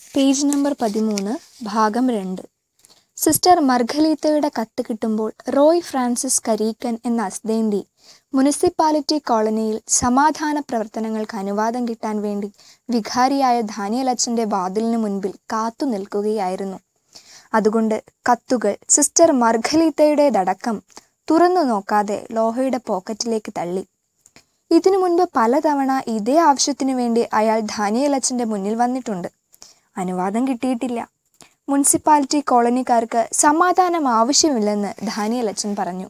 page number പതിമൂന്ന് ഭാഗം രണ്ട് സിസ്റ്റർ മർഗലീത്തയുടെ കത്ത് കിട്ടുമ്പോൾ റോയ് ഫ്രാൻസിസ് കരീക്കൻ എന്ന അസ്തേന്തി മുനിസിപ്പാലിറ്റി കോളനിയിൽ സമാധാന പ്രവർത്തനങ്ങൾക്ക് അനുവാദം കിട്ടാൻ വേണ്ടി വികാരിയായ ധാനിയലച്ചൻ്റെ വാതിലിന് മുൻപിൽ കാത്തു നിൽക്കുകയായിരുന്നു അതുകൊണ്ട് കത്തുകൾ സിസ്റ്റർ മർഗലീത്തയുടേതടക്കം തുറന്നു നോക്കാതെ ലോഹയുടെ പോക്കറ്റിലേക്ക് തള്ളി ഇതിനു മുൻപ് പലതവണ ഇതേ ആവശ്യത്തിനു വേണ്ടി അയാൾ ധാനിയലച്ചൻ്റെ മുന്നിൽ വന്നിട്ടുണ്ട് അനുവാദം കിട്ടിയിട്ടില്ല മുനിസിപ്പാലിറ്റി കോളനിക്കാർക്ക് സമാധാനം ആവശ്യമില്ലെന്ന് ധാനിയലച്ചൻ പറഞ്ഞു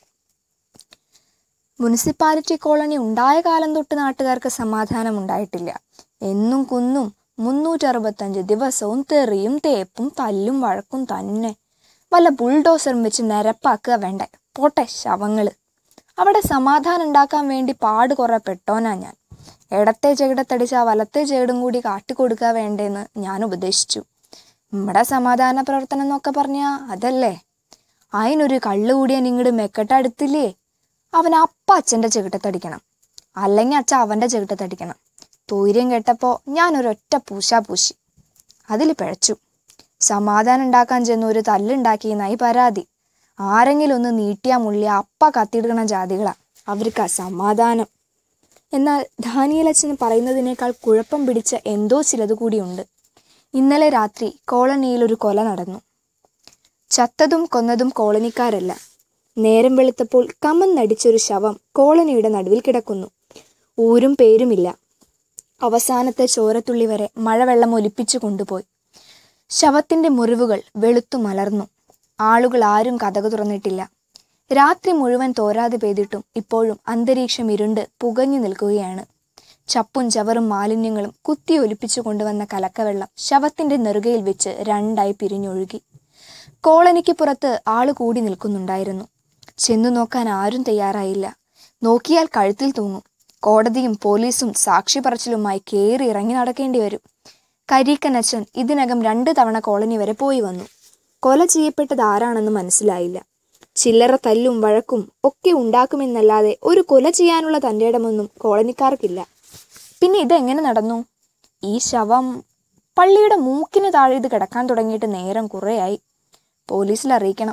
മുനിസിപ്പാലിറ്റി കോളനി ഉണ്ടായ കാലം തൊട്ട് നാട്ടുകാർക്ക് സമാധാനം ഉണ്ടായിട്ടില്ല എന്നും കുന്നും മുന്നൂറ്ററുപത്തഞ്ച് ദിവസവും തെറിയും തേപ്പും തല്ലും വഴക്കും തന്നെ വല്ല ബുൾഡോസറും വെച്ച് നിരപ്പാക്കുക വേണ്ടേ പോട്ടെ ശവങ്ങള് അവിടെ സമാധാനം ഉണ്ടാക്കാൻ വേണ്ടി പാട് കുറെ പെട്ടോനാ ഞാൻ ഇടത്തെ ചെകിടത്തടിച്ച ആ വലത്തെ ചെകിടും കൂടി കാട്ടിക്കൊടുക്കുക വേണ്ടേന്ന് ഞാൻ ഉപദേശിച്ചു നമ്മുടെ സമാധാന പ്രവർത്തനം എന്നൊക്കെ പറഞ്ഞാ അതല്ലേ അതിനൊരു കള്ളു കൂടിയാൻ ഇങ്ങോട്ട് മെക്കെട്ടടുത്തില്ലേ അവൻ അപ്പ അച്ഛൻ്റെ ചെകിട്ടത്തടിക്കണം അല്ലെങ്കിൽ അച്ഛൻ അവൻ്റെ ചെകിട്ടത്തടിക്കണം തൊയ്ര്യം കേട്ടപ്പോൾ ഞാനൊരൊറ്റ പൂശാ പൂശി അതിൽ പിഴച്ചു സമാധാനം ഉണ്ടാക്കാൻ ചെന്ന് ഒരു തല്ലുണ്ടാക്കിയെന്നായി പരാതി ആരെങ്കിലും ഒന്ന് നീട്ടിയാ മുള്ളിയ അപ്പ കത്തിയിടുന്ന ജാതികളാ അവർക്ക് സമാധാനം എന്നാൽ ധാനിയലച്ചൻ പറയുന്നതിനേക്കാൾ കുഴപ്പം പിടിച്ച എന്തോ ചിലത് കൂടിയുണ്ട് ഇന്നലെ രാത്രി കോളനിയിൽ ഒരു കൊല നടന്നു ചത്തതും കൊന്നതും കോളനിക്കാരല്ല നേരം വെളുത്തപ്പോൾ കമന്നടിച്ചൊരു ശവം കോളനിയുടെ നടുവിൽ കിടക്കുന്നു ഊരും പേരുമില്ല അവസാനത്തെ ചോരത്തുള്ളി വരെ മഴവെള്ളം ഒലിപ്പിച്ചു കൊണ്ടുപോയി ശവത്തിന്റെ മുറിവുകൾ വെളുത്തു മലർന്നു ആളുകൾ ആരും കഥകു തുറന്നിട്ടില്ല രാത്രി മുഴുവൻ തോരാതെ പെയ്തിട്ടും ഇപ്പോഴും അന്തരീക്ഷം ഇരുണ്ട് പുകഞ്ഞു നിൽക്കുകയാണ് ചപ്പും ചവറും മാലിന്യങ്ങളും കുത്തി ഒലിപ്പിച്ചു കൊണ്ടുവന്ന കലക്കവെള്ളം ശവത്തിന്റെ നെറുകയിൽ വെച്ച് രണ്ടായി പിരിഞ്ഞൊഴുകി കോളനിക്ക് പുറത്ത് ആള് കൂടി നിൽക്കുന്നുണ്ടായിരുന്നു ചെന്നു നോക്കാൻ ആരും തയ്യാറായില്ല നോക്കിയാൽ കഴുത്തിൽ തൂങ്ങും കോടതിയും പോലീസും സാക്ഷി പറച്ചിലുമായി കയറി ഇറങ്ങി നടക്കേണ്ടി വരും കരീക്കനച്ചൻ ഇതിനകം രണ്ട് തവണ കോളനി വരെ പോയി വന്നു കൊല ചെയ്യപ്പെട്ടത് ആരാണെന്ന് മനസ്സിലായില്ല ചില്ലറ തല്ലും വഴക്കും ഒക്കെ ഉണ്ടാക്കുമെന്നല്ലാതെ ഒരു കൊല ചെയ്യാനുള്ള തൻ്റെ ഇടമൊന്നും കോളനിക്കാർക്കില്ല പിന്നെ ഇതെങ്ങനെ നടന്നു ഈ ശവം പള്ളിയുടെ മൂക്കിന് താഴെ ഇത് കിടക്കാൻ തുടങ്ങിയിട്ട് നേരം കുറേയായി പോലീസിൽ അറിയിക്കണം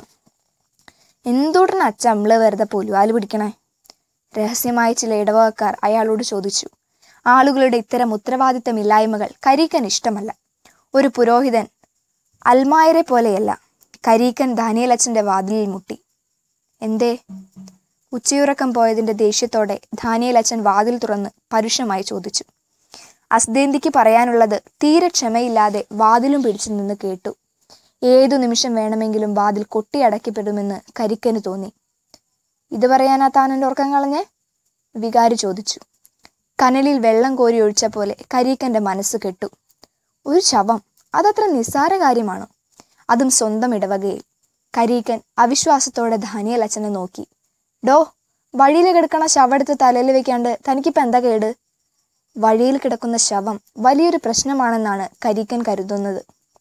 എന്തുടനെ അച്ഛ അമ്മള് വെറുതെ പുലുവാല് പിടിക്കണേ രഹസ്യമായ ചില ഇടവകക്കാർ അയാളോട് ചോദിച്ചു ആളുകളുടെ ഇത്തരം ഉത്തരവാദിത്തമില്ലായ്മകൾ കരീക്കൻ ഇഷ്ടമല്ല ഒരു പുരോഹിതൻ അൽമായരെ പോലെയല്ല കരീക്കൻ ധാനിയലച്ചന്റെ വാതിലിൽ മുട്ടി എന്തേ ഉച്ചയുറക്കം പോയതിന്റെ ദേഷ്യത്തോടെ ധാനിയലച്ചൻ വാതിൽ തുറന്ന് പരുഷമായി ചോദിച്ചു അസ്തേന്തിക്ക് പറയാനുള്ളത് തീരെ ക്ഷമയില്ലാതെ വാതിലും പിടിച്ചു നിന്ന് കേട്ടു ഏതു നിമിഷം വേണമെങ്കിലും വാതിൽ കൊട്ടിയടക്കപ്പെടുമെന്ന് കരിക്കന് തോന്നി ഇത് പറയാനാ താൻ എൻ്റെ ഉറക്കം കളഞ്ഞേ വികാരി ചോദിച്ചു കനലിൽ വെള്ളം കോരി ഒഴിച്ച പോലെ കരീക്കന്റെ മനസ്സ് കെട്ടു ഒരു ശവം അതത്ര നിസ്സാര കാര്യമാണോ അതും സ്വന്തം ഇടവകയിൽ കരീക്കൻ അവിശ്വാസത്തോടെ ധാനിയൽ അച്ഛനെ നോക്കി ഡോ വഴിയിൽ കിടക്കണ ശവെടുത്ത് തലയിൽ വെക്കാണ്ട് തനിക്കിപ്പോൾ എന്താ കേട് വഴിയിൽ കിടക്കുന്ന ശവം വലിയൊരു പ്രശ്നമാണെന്നാണ് കരീക്കൻ കരുതുന്നത്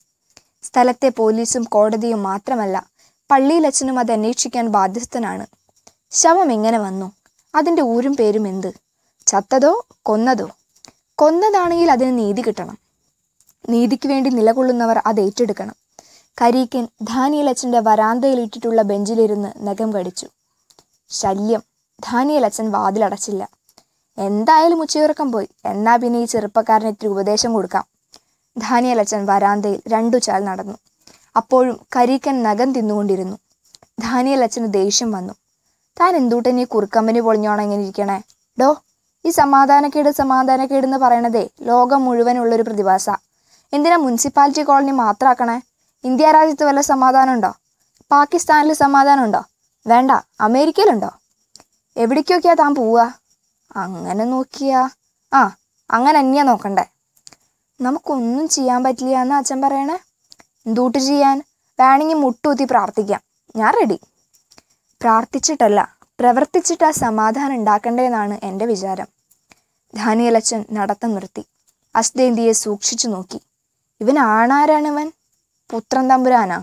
സ്ഥലത്തെ പോലീസും കോടതിയും മാത്രമല്ല പള്ളിയിലച്ഛനും അത് അന്വേഷിക്കാൻ ബാധ്യസ്ഥനാണ് ശവം എങ്ങനെ വന്നു അതിൻ്റെ ഊരും പേരും എന്ത് ചത്തതോ കൊന്നതോ കൊന്നതാണെങ്കിൽ അതിന് നീതി കിട്ടണം നീതിക്ക് വേണ്ടി നിലകൊള്ളുന്നവർ അത് ഏറ്റെടുക്കണം കരീക്കൻ ധാനിയലച്ചൻ്റെ വരാന്തയിലിട്ടിട്ടുള്ള ബെഞ്ചിലിരുന്ന് നഖം കടിച്ചു ശല്യം ധാനിയലച്ചൻ വാതിലടച്ചില്ല എന്തായാലും ഉച്ചയുറക്കം പോയി എന്നാ പിന്നെ ഈ ചെറുപ്പക്കാരന് ഇത്തിരി ഉപദേശം കൊടുക്കാം ധാനിയലച്ചൻ വരാന്തയിൽ രണ്ടു ചാൽ നടന്നു അപ്പോഴും കരീക്കൻ നഖം തിന്നുകൊണ്ടിരുന്നു ധാനിയലച്ചന് ദേഷ്യം വന്നു താൻ എന്തൂട്ടൻ ഈ കുറുക്കമ്പനി പൊളിഞ്ഞോണം ഇങ്ങനെ ഇരിക്കണേ ഡോ ഈ സമാധാനക്കേട് സമാധാനക്കേട് എന്ന് പറയണതേ ലോകം മുഴുവനുള്ളൊരു പ്രതിഭാസ എന്തിനാ മുനിസിപ്പാലിറ്റി കോളനി മാത്രമാക്കണേ ഇന്ത്യ രാജ്യത്ത് വല്ല സമാധാനം ഉണ്ടോ പാകിസ്ഥാനിൽ സമാധാനം ഉണ്ടോ വേണ്ട അമേരിക്കയിലുണ്ടോ എവിടേക്കൊക്കെയാ താൻ പോവുക അങ്ങനെ നോക്കിയാ ആ അങ്ങനെ തന്നെയാ നോക്കണ്ടേ നമുക്കൊന്നും ചെയ്യാൻ പറ്റില്ല എന്ന് അച്ഛൻ പറയണേ എന്തൂട്ട് ചെയ്യാൻ വേണമെങ്കിൽ മുട്ടുകുത്തി പ്രാർത്ഥിക്കാം ഞാൻ റെഡി പ്രാർത്ഥിച്ചിട്ടല്ല പ്രവർത്തിച്ചിട്ട് ആ സമാധാനം ഉണ്ടാക്കണ്ടേന്നാണ് എൻ്റെ വിചാരം ധാനിയലച്ചൻ നടത്തം നിർത്തി അസ്തേന്തിയെ സൂക്ഷിച്ചു നോക്കി ഇവൻ ആണാരാണ് ഇവൻ പുത്രൻ തമ്പുരാനാ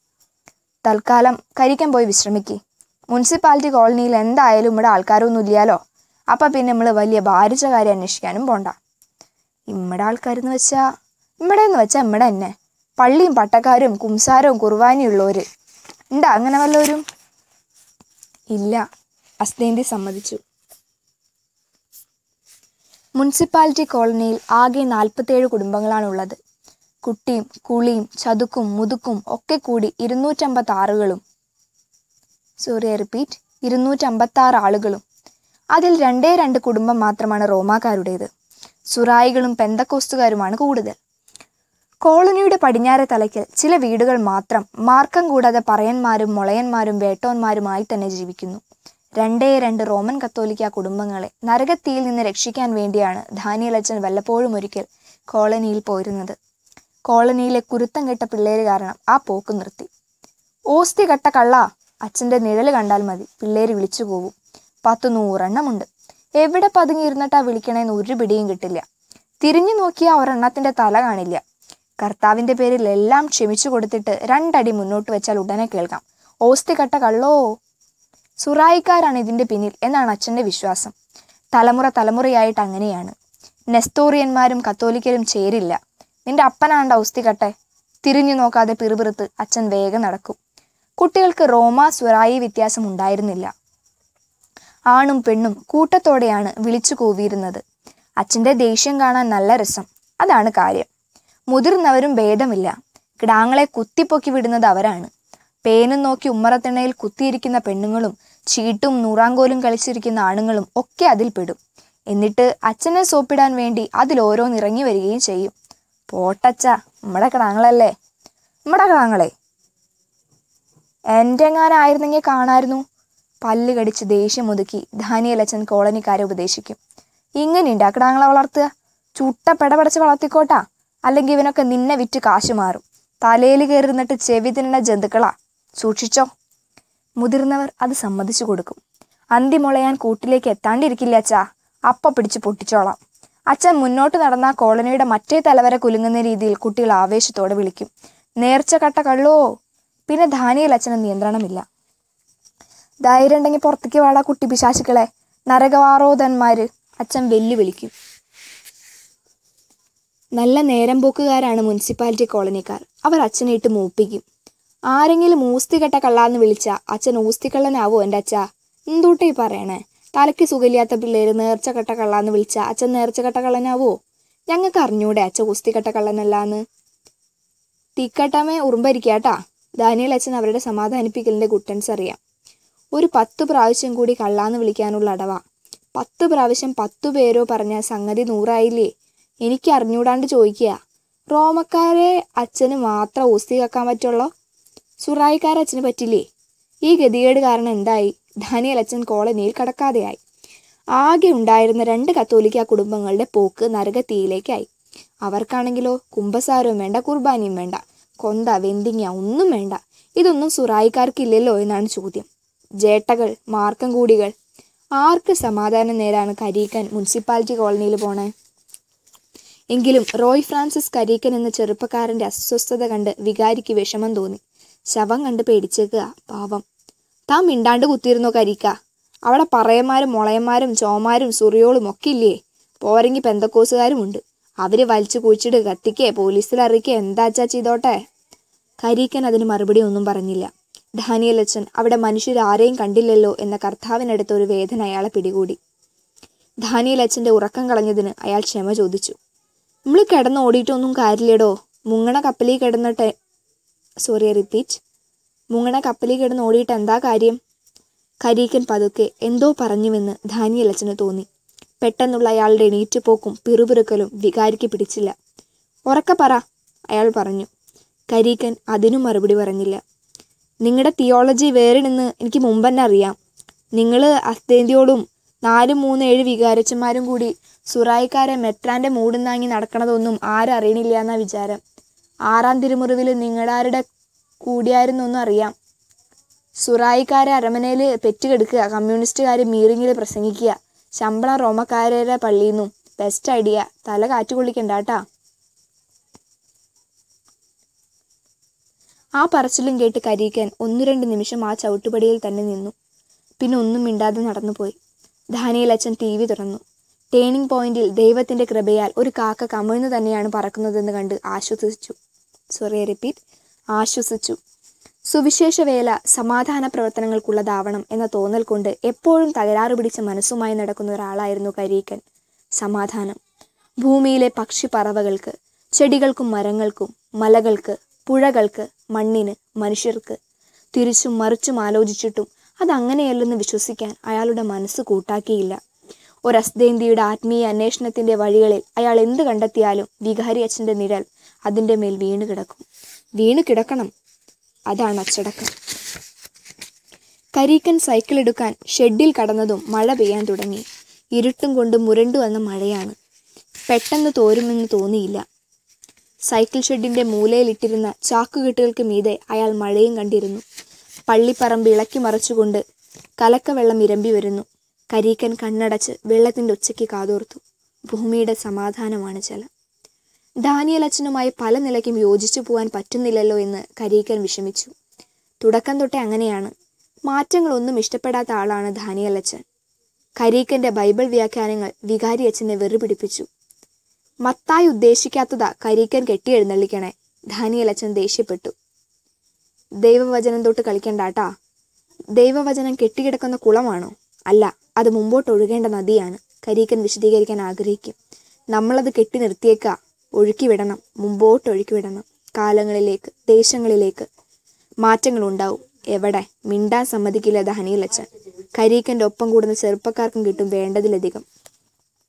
തൽക്കാലം കരിക്കാൻ പോയി വിശ്രമിക്കി മുനിസിപ്പാലിറ്റി കോളനിയിൽ എന്തായാലും ഇവിടെ ആൾക്കാരൊന്നും ഇല്ലാലോ അപ്പം പിന്നെ നമ്മൾ വലിയ ഭാരിച്ച കാര്യം അന്വേഷിക്കാനും പോണ്ട ഇമ്മടെ ആൾക്കാരെന്ന് വെച്ചാൽ ഇവിടെ എന്ന് വെച്ചാൽ ഇവിടെ തന്നെ പള്ളിയും പട്ടക്കാരും കുംസാരവും കുർബാനയും ഉള്ളവര് ഉണ്ടാ അങ്ങനെ വല്ലവരും ഇല്ല അസ്തേന്തി സമ്മതിച്ചു മുനിസിപ്പാലിറ്റി കോളനിയിൽ ആകെ നാൽപ്പത്തേഴ് കുടുംബങ്ങളാണുള്ളത് കുട്ടിയും കുളിയും ചതുക്കും മുതുക്കും ഒക്കെ കൂടി ഇരുന്നൂറ്റമ്പത്തി ആറുകളും സോറി ഐ റിപ്പീറ്റ് ഇരുന്നൂറ്റമ്പത്തി ആറ് ആളുകളും അതിൽ രണ്ടേ രണ്ട് കുടുംബം മാത്രമാണ് റോമാക്കാരുടേത് സുറായികളും പെന്തക്കോസ്തുകാരുമാണ് കൂടുതൽ കോളനിയുടെ പടിഞ്ഞാറെ തലയ്ക്കൽ ചില വീടുകൾ മാത്രം മാർക്കം കൂടാതെ പറയന്മാരും മുളയന്മാരും വേട്ടോന്മാരുമായി തന്നെ ജീവിക്കുന്നു രണ്ടേ രണ്ട് റോമൻ കത്തോലിക്ക കുടുംബങ്ങളെ നരകത്തിയിൽ നിന്ന് രക്ഷിക്കാൻ വേണ്ടിയാണ് ധാനിയലച്ചൻ വല്ലപ്പോഴും ഒരിക്കൽ കോളനിയിൽ പോയിരുന്നത് കോളനിയിലെ കുരുത്തം കെട്ട പിള്ളേര് കാരണം ആ പോക്ക് നിർത്തി ഓസ്തി കട്ട കള്ള അച്ഛൻ്റെ നിഴല് കണ്ടാൽ മതി പിള്ളേര് വിളിച്ചു പോവും പത്ത് നൂറെണ്ണമുണ്ട് എവിടെ പതുങ്ങിയിരുന്നിട്ടാ വിളിക്കണേന്ന് ഒരു പിടിയും കിട്ടില്ല തിരിഞ്ഞു നോക്കിയാൽ ഒരെണ്ണത്തിന്റെ തല കാണില്ല കർത്താവിന്റെ പേരിൽ എല്ലാം ക്ഷമിച്ചു കൊടുത്തിട്ട് രണ്ടടി മുന്നോട്ട് വെച്ചാൽ ഉടനെ കേൾക്കാം ഓസ്തി കട്ട കള്ളോ സുറായിക്കാരാണ് ഇതിന്റെ പിന്നിൽ എന്നാണ് അച്ഛന്റെ വിശ്വാസം തലമുറ തലമുറയായിട്ട് അങ്ങനെയാണ് നെസ്തോറിയന്മാരും കത്തോലിക്കരും ചേരില്ല നിന്റെ അപ്പനാണ്ട ഔസ്തി കട്ടെ തിരിഞ്ഞു നോക്കാതെ പിറുപിറുത്ത് അച്ഛൻ വേഗം നടക്കും കുട്ടികൾക്ക് റോമ സുറായി വ്യത്യാസം ഉണ്ടായിരുന്നില്ല ആണും പെണ്ണും കൂട്ടത്തോടെയാണ് വിളിച്ചു കൂവിയിരുന്നത് അച്ഛൻ്റെ ദേഷ്യം കാണാൻ നല്ല രസം അതാണ് കാര്യം മുതിർന്നവരും ഭേദമില്ല കിടാങ്ങളെ കുത്തിപ്പൊക്കി വിടുന്നത് അവരാണ് പേനും നോക്കി ഉമ്മറത്തിണ്ണയിൽ കുത്തിയിരിക്കുന്ന പെണ്ണുങ്ങളും ചീട്ടും നൂറാങ്കോലും കളിച്ചിരിക്കുന്ന ആണുങ്ങളും ഒക്കെ അതിൽ പെടും എന്നിട്ട് അച്ഛനെ സോപ്പിടാൻ വേണ്ടി അതിൽ ഓരോന്നിറങ്ങി വരികയും ചെയ്യും പോട്ടച്ച നമ്മുടെ കിടാങ്ങളല്ലേ നമ്മുടെ കിടാങ്ങളെ എൻ്റെ എങ്ങാനായിരുന്നെങ്കിൽ കാണായിരുന്നു പല്ല് കടിച്ച് ദേഷ്യം ഒതുക്കി ധാനിയലച്ചൻ കോളനിക്കാരെ ഉപദേശിക്കും ഇങ്ങനെയുണ്ട് ആ കിടാങ്ങളെ വളർത്തുക ചുട്ട പെടപടച്ച് വളർത്തിക്കോട്ടാ അല്ലെങ്കിൽ ഇവനൊക്കെ നിന്നെ വിറ്റ് കാശ് മാറും തലയിൽ കയറി നിന്നിട്ട് ചെവി തിന്നുന്ന ജന്തുക്കളാ സൂക്ഷിച്ചോ മുതിർന്നവർ അത് സമ്മതിച്ചു കൊടുക്കും അന്തി മുളയാൻ കൂട്ടിലേക്ക് എത്താണ്ടിരിക്കില്ല അച്ഛാ അപ്പ പിടിച്ച് പൊട്ടിച്ചോളാം അച്ഛൻ മുന്നോട്ട് നടന്ന ആ കോളനിയുടെ മറ്റേ തലവരെ കുലുങ്ങുന്ന രീതിയിൽ കുട്ടികൾ ആവേശത്തോടെ വിളിക്കും നേർച്ച കട്ട കള്ളോ പിന്നെ ധാനിയൽ അച്ഛന് നിയന്ത്രണമില്ല ധൈര്യം ഉണ്ടെങ്കിൽ പുറത്തേക്ക് വാടാ കുട്ടി പിശാചുക്കളെ നരകവാറോധന്മാര് അച്ഛൻ വെല്ലുവിളിക്കും നല്ല നേരം പോക്കുകാരാണ് മുനിസിപ്പാലിറ്റി കോളനിക്കാർ അവർ അച്ഛനെ ഇട്ട് മൂപ്പിക്കും ആരെങ്കിലും ഊസ്തി കെട്ട കള്ളാന്ന് വിളിച്ച അച്ഛൻ ഊസ്തിക്കള്ളനാവോ എൻ്റെ അച്ഛ എന്തൂട്ടേ ഈ പറയണേ തലയ്ക്ക് സുഖമില്ലാത്ത പിള്ളേര് നേർച്ച കെട്ട കള്ളാന്ന് വിളിച്ച അച്ഛൻ നേർച്ച കെട്ട കള്ളനാവോ ഞങ്ങൾക്ക് അറിഞ്ഞൂടെ അച്ഛൻ ഊസ്തി കെട്ട കള്ളനല്ലാന്ന് തീക്കട്ടമേ ഉറുമ്പരിക്കാട്ടാ ദാനിയൽ അച്ഛൻ അവരുടെ സമാധാനിപ്പിക്കലിന്റെ ഗുട്ടൻസ് അറിയാം ഒരു പത്ത് പ്രാവശ്യം കൂടി കള്ളാന്ന് വിളിക്കാനുള്ള അടവാ പത്ത് പ്രാവശ്യം പത്തു പേരോ പറഞ്ഞ സംഗതി നൂറായില്ലേ എനിക്ക് അറിഞ്ഞൂടാണ്ട് ചോദിക്കുക റോമക്കാരെ അച്ഛന് മാത്രം ഊസ്തി കക്കാൻ പറ്റുള്ളോ സുറായിക്കാരെ അച്ഛന് പറ്റില്ലേ ഈ ഗതികേട് കാരണം എന്തായി ധാനിയൽ അച്ഛൻ കോളനിയിൽ കടക്കാതെയായി ആകെ ഉണ്ടായിരുന്ന രണ്ട് കത്തോലിക്ക കുടുംബങ്ങളുടെ പോക്ക് നരകത്തീയിലേക്കായി അവർക്കാണെങ്കിലോ കുംഭസാരവും വേണ്ട കുർബാനയും വേണ്ട കൊന്ത വെന്തിങ്ങ ഒന്നും വേണ്ട ഇതൊന്നും സുറായിക്കാർക്കില്ലല്ലോ എന്നാണ് ചോദ്യം ജേട്ടകൾ മാർക്കം കൂടികൾ ആർക്ക് സമാധാനം നേരാണ് കരീക്കൻ മുനിസിപ്പാലിറ്റി കോളനിയിൽ പോണേ എങ്കിലും റോയ് ഫ്രാൻസിസ് കരീക്കൻ എന്ന ചെറുപ്പക്കാരന്റെ അസ്വസ്ഥത കണ്ട് വികാരിക്ക് വിഷമം തോന്നി ശവം കണ്ട് പേടിച്ചേക്കുക പാവം താൻ മിണ്ടാണ്ട് കുത്തിയിരുന്നോ കരീക്ക അവിടെ പറയന്മാരും മുളയന്മാരും ചോമാരും സുറിയോളും ഒക്കെ ഇല്ലേ പോരെങ്കി പെന്തക്കോസുകാരും ഉണ്ട് അവര് വലിച്ചു കുഴിച്ചിട്ട് കത്തിക്കേ പോലീസിൽ അറിയിക്കേ എന്താച്ചാ ചെയ്തോട്ടെ കരീക്കൻ അതിന് മറുപടി ഒന്നും പറഞ്ഞില്ല ഡാനിയൽ അച്ഛൻ അവിടെ മനുഷ്യരാരെയും കണ്ടില്ലല്ലോ എന്ന കർത്താവിനടുത്ത ഒരു വേദന അയാളെ പിടികൂടി ഡാനിയൽ അച്ഛൻ്റെ ഉറക്കം കളഞ്ഞതിന് അയാൾ ക്ഷമ ചോദിച്ചു നമ്മൾ കിടന്ന് ഓടിയിട്ടൊന്നും കാര്യമില്ലടോ മുങ്ങണ കപ്പലിൽ കിടന്നിട്ട് സോറി റിപ്പീറ്റ് മുങ്ങണ കപ്പലിൽ കിടന്ന് ഓടിയിട്ട് എന്താ കാര്യം കരീക്കൻ പതുക്കെ എന്തോ പറഞ്ഞുവെന്ന് ധാനിയൽ അച്ഛന് തോന്നി പെട്ടെന്നുള്ള അയാളുടെ എണീറ്റുപോക്കും പിറുപിറുക്കലും വികാരിക്ക് പിടിച്ചില്ല ഉറക്ക പറ അയാൾ പറഞ്ഞു കരീക്കൻ അതിനും മറുപടി പറഞ്ഞില്ല നിങ്ങളുടെ തിയോളജി വേറെ നിന്ന് എനിക്ക് മുമ്പ് തന്നെ അറിയാം നിങ്ങൾ അസ്തേന്ത്യയോടും നാലും മൂന്ന് ഏഴ് വികാരച്ചന്മാരും കൂടി സുറായിക്കാരെ മെത്രാന്റെ മൂടും താങ്ങി നടക്കണതൊന്നും ആരും അറിയണില്ല എന്നാ വിചാരം ആറാം തിരുമുറിവിൽ നിങ്ങളാരുടെ കൂടിയായിരുന്നൊന്നും അറിയാം സുറായിക്കാരെ അരമനയിൽ പെറ്റുകെടുക്കുക കമ്മ്യൂണിസ്റ്റുകാർ മീറിങ്ങിൽ പ്രസംഗിക്കുക ശമ്പളം റോമക്കാരുടെ പള്ളിയിൽ നിന്നും ബെസ്റ്റ് ഐഡിയ തല കാറ്റുകൊള്ളിക്കണ്ടാട്ടാ ആ പറച്ചിലും കേട്ട് കരീക്കൻ ഒന്നു രണ്ട് നിമിഷം ആ ചവിട്ടുപടിയിൽ തന്നെ നിന്നു പിന്നെ ഒന്നും മിണ്ടാതെ നടന്നുപോയി ധാനിയൽ അച്ഛൻ ടി വി തുറന്നു ടേണിംഗ് പോയിന്റിൽ ദൈവത്തിന്റെ കൃപയാൽ ഒരു കാക്ക കമിഴ്ന്നു തന്നെയാണ് പറക്കുന്നതെന്ന് കണ്ട് ആശ്വസിച്ചു സോറി റിപ്പീറ്റ് ആശ്വസിച്ചു സുവിശേഷ വേല സമാധാന പ്രവർത്തനങ്ങൾക്കുള്ളതാവണം എന്ന തോന്നൽ കൊണ്ട് എപ്പോഴും തകരാറ് പിടിച്ച മനസ്സുമായി നടക്കുന്ന ഒരാളായിരുന്നു കരീക്കൻ സമാധാനം ഭൂമിയിലെ പക്ഷിപ്പറവകൾക്ക് ചെടികൾക്കും മരങ്ങൾക്കും മലകൾക്ക് പുഴകൾക്ക് മണ്ണിന് മനുഷ്യർക്ക് തിരിച്ചും മറിച്ചും ആലോചിച്ചിട്ടും അതങ്ങനെയല്ലെന്ന് വിശ്വസിക്കാൻ അയാളുടെ മനസ്സ് കൂട്ടാക്കിയില്ല ഒരസ്തേന്തിയുടെ ആത്മീയ അന്വേഷണത്തിന്റെ വഴികളിൽ അയാൾ എന്ത് കണ്ടെത്തിയാലും വികാരി അച്ഛന്റെ നിഴൽ അതിന്റെ മേൽ വീണു കിടക്കും വീണു കിടക്കണം അതാണ് അച്ചടക്കം കരീക്കൻ സൈക്കിൾ എടുക്കാൻ ഷെഡിൽ കടന്നതും മഴ പെയ്യാൻ തുടങ്ങി ഇരുട്ടും കൊണ്ട് മുരണ്ടു വന്ന മഴയാണ് പെട്ടെന്ന് തോരുമെന്ന് തോന്നിയില്ല സൈക്കിൾ ഷെഡിന്റെ മൂലയിലിട്ടിരുന്ന ചാക്കുകെട്ടുകൾക്ക് മീതെ അയാൾ മഴയും കണ്ടിരുന്നു പള്ളിപ്പറമ്പ് ഇളക്കി മറച്ചുകൊണ്ട് കലക്കവെള്ളം ഇരമ്പി വരുന്നു കരീക്കൻ കണ്ണടച്ച് വെള്ളത്തിന്റെ ഉച്ചയ്ക്ക് കാതോർത്തു ഭൂമിയുടെ സമാധാനമാണ് ജലം ദാനിയൽ അച്ഛനുമായി പല നിലയ്ക്കും യോജിച്ചു പോകാൻ പറ്റുന്നില്ലല്ലോ എന്ന് കരീക്കൻ വിഷമിച്ചു തുടക്കം തൊട്ടേ അങ്ങനെയാണ് മാറ്റങ്ങളൊന്നും ഇഷ്ടപ്പെടാത്ത ആളാണ് ദാനിയൽ അച്ഛൻ കരീക്കന്റെ ബൈബിൾ വ്യാഖ്യാനങ്ങൾ വികാരി അച്ഛനെ വെറുപിടിപ്പിച്ചു മത്തായി ഉദ്ദേശിക്കാത്തതാ കരീക്കൻ കെട്ടിയെഴുന്നള്ളിക്കണേ ദാനിയൽ അച്ഛൻ ദേഷ്യപ്പെട്ടു ദൈവവചനം തൊട്ട് കളിക്കണ്ടാട്ടാ ദൈവവചനം കെട്ടിക്കിടക്കുന്ന കുളമാണോ അല്ല അത് മുമ്പോട്ട് ഒഴുകേണ്ട നദിയാണ് കരീക്കൻ വിശദീകരിക്കാൻ ആഗ്രഹിക്കും നമ്മളത് കെട്ടി നിർത്തിയേക്ക ഒഴുക്കി വിടണം മുമ്പോട്ട് ഒഴുക്കി വിടണം കാലങ്ങളിലേക്ക് ദേശങ്ങളിലേക്ക് മാറ്റങ്ങൾ ഉണ്ടാവും എവിടെ മിണ്ടാൻ സമ്മതിക്കില്ല ദാനിയൽ അച്ഛൻ കരീക്കന്റെ ഒപ്പം കൂടുന്ന ചെറുപ്പക്കാർക്കും കിട്ടും വേണ്ടതിലധികം